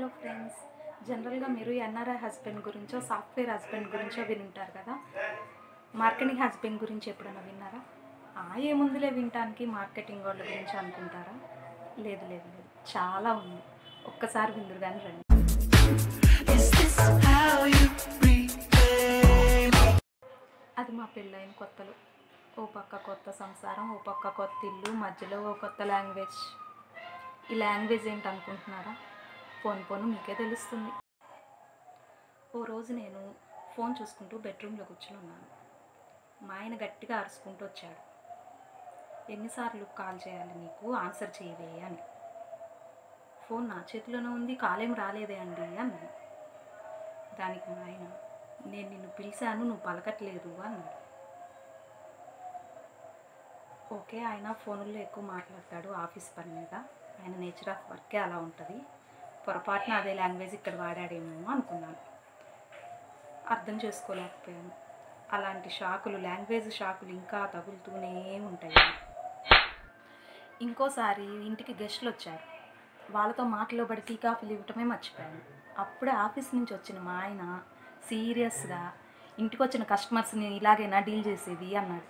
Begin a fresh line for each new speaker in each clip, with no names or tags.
Hello friends జనరల్గా మీరు NRI husband గురించో సాఫ్ట్వేర్ హస్బెండ్ గురించో వినుంటారు కదా మార్కెటింగ్ హస్బెండ్ గురించి ఎప్పుడైనా విన్నారా ఆ ఏముందిలే వినటానికి మార్కెటింగ్ వాళ్ళ గురించి అనుకుంటారా లేదు లేదు లేదు చాలా ఉంది ఒక్కసారి విందురు కానీ రండి
Is this how you breathe?
అది మా పెళ్ళైన కొత్తలో ఓ పక్క కొత్త సంసారం ఓ పక్క కొత్త ఇల్లు మధ్యలో ఓ కొత్త లాంగ్వేజ్ ఈ లాంగ్వేజ్ ఏంటి అనుకుంటున్నారా ఫోన్ ఫోన్ మీకే తెలుస్తుంది ఓ రోజు నేను ఫోన్ చూసుకుంటూ బెడ్రూమ్లో కూర్చుని ఉన్నాను మా ఆయన గట్టిగా అరుచుకుంటూ వచ్చాడు ఎన్నిసార్లు కాల్ చేయాలి నీకు ఆన్సర్ చేయవే అని ఫోన్ నా చేతిలోనే ఉంది కాల్ ఏం రాలేదే అండి అన్నాను దానికి మా ఆయన నేను నిన్ను పిలిచాను నువ్వు పలకట్లేదు అన్నాడు ఓకే ఆయన ఫోన్లో ఎక్కువ మాట్లాడతాడు ఆఫీస్ పని మీద ఆయన నేచర్ ఆఫ్ వర్కే అలా ఉంటుంది పొరపాటున అదే లాంగ్వేజ్ ఇక్కడ వాడాడేమో అనుకున్నాను అర్థం చేసుకోలేకపోయాను అలాంటి షాకులు లాంగ్వేజ్ షాకులు ఇంకా తగులుతూనే ఉంటాయి ఇంకోసారి ఇంటికి గెస్టులు వచ్చారు వాళ్ళతో మాటలో పడి టీ కాఫీలు ఇవ్వటమే మర్చిపోయాను అప్పుడే ఆఫీస్ నుంచి వచ్చిన మా ఆయన సీరియస్గా ఇంటికి వచ్చిన కస్టమర్స్ని ఇలాగైనా డీల్ చేసేది అన్నాడు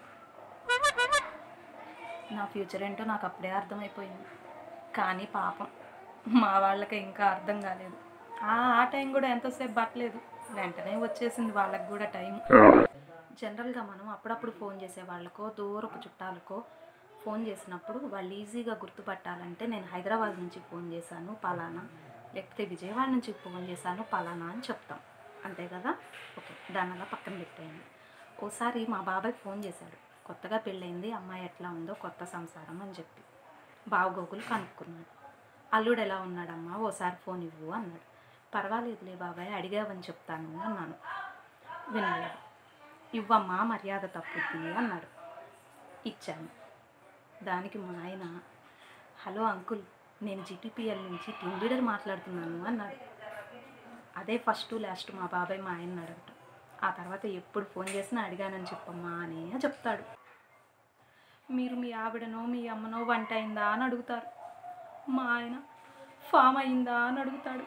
నా ఫ్యూచర్ ఏంటో నాకు అప్పుడే అర్థమైపోయింది కానీ పాపం మా వాళ్ళకి ఇంకా అర్థం కాలేదు ఆ ఆ టైం కూడా ఎంతసేపు పట్టలేదు వెంటనే వచ్చేసింది వాళ్ళకి కూడా టైం జనరల్గా మనం అప్పుడప్పుడు ఫోన్ చేసే వాళ్ళకో దూరపు చుట్టాలకో ఫోన్ చేసినప్పుడు వాళ్ళు ఈజీగా గుర్తుపట్టాలంటే నేను హైదరాబాద్ నుంచి ఫోన్ చేశాను పలానా లేకపోతే విజయవాడ నుంచి ఫోన్ చేశాను పలానా అని చెప్తాం అంతే కదా ఓకే దాని అలా పక్కన పెట్టేయండి ఓసారి మా బాబాయ్ ఫోన్ చేశాడు కొత్తగా పెళ్ళైంది అమ్మాయి ఎట్లా ఉందో కొత్త సంసారం అని చెప్పి బావగోగులు కనుక్కున్నాడు అల్లుడు ఎలా ఉన్నాడమ్మా ఓసారి ఫోన్ ఇవ్వు అన్నాడు పర్వాలేదులే బాబాయ్ అడిగావని చెప్తాను అన్నాను వినలేదు ఇవ్వమ్మా మర్యాద తప్పుద్ది అన్నాడు ఇచ్చాను దానికి మా ఆయన హలో అంకుల్ నేను జిటిపిఎల్ నుంచి టీమ్ లీడర్ మాట్లాడుతున్నాను అన్నాడు అదే ఫస్ట్ లాస్ట్ మా బాబాయ్ మా ఆయన అడగటం ఆ తర్వాత ఎప్పుడు ఫోన్ చేసినా అడిగానని చెప్పమ్మా అని చెప్తాడు మీరు మీ ఆవిడనో మీ అమ్మనో వంట అయిందా అని అడుగుతారు మా ఆయన ఫామ్ అయిందా అని అడుగుతాడు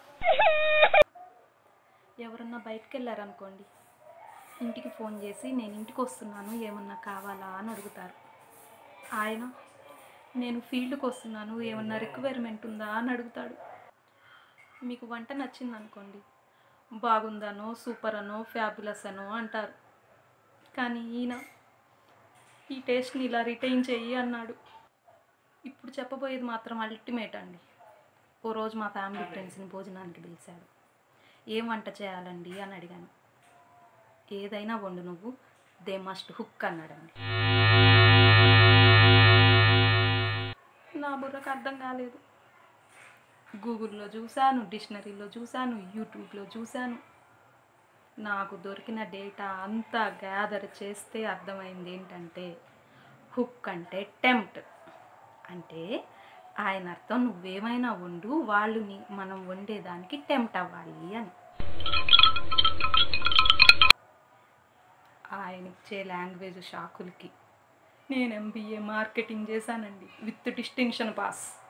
ఎవరన్నా బయటకు వెళ్ళారనుకోండి ఇంటికి ఫోన్ చేసి నేను ఇంటికి వస్తున్నాను ఏమన్నా కావాలా అని అడుగుతారు ఆయన నేను ఫీల్డ్కి వస్తున్నాను ఏమన్నా రిక్వైర్మెంట్ ఉందా అని అడుగుతాడు మీకు వంట నచ్చింది అనుకోండి బాగుందనో సూపర్ అనో ఫ్యాబులస్ అనో అంటారు కానీ ఈయన ఈ టేస్ట్ని ఇలా రిటైన్ చెయ్యి అన్నాడు ఇప్పుడు చెప్పబోయేది మాత్రం అల్టిమేట్ అండి ఓ రోజు మా ఫ్యామిలీ ఫ్రెండ్స్ని భోజనానికి పిలిచాడు ఏం వంట చేయాలండి అని అడిగాను ఏదైనా వండు నువ్వు దే మస్ట్ హుక్ అన్నాడండి నా బుర్రకు అర్థం కాలేదు గూగుల్లో చూశాను డిక్షనరీలో చూశాను యూట్యూబ్లో చూశాను నాకు దొరికిన డేటా అంతా గ్యాదర్ చేస్తే అర్థమైంది ఏంటంటే హుక్ అంటే టెంప్ట్ అంటే ఆయన అర్థం నువ్వేమైనా వండు వాళ్ళు నీ- మనం వండేదానికి టెంప్ట్ అవ్వాలి అని ఆయన ఇచ్చే లాంగ్వేజ్ షాకులకి నేను ఎంబీఏ మార్కెటింగ్ చేశానండి విత్ డిస్టింక్షన్ పాస్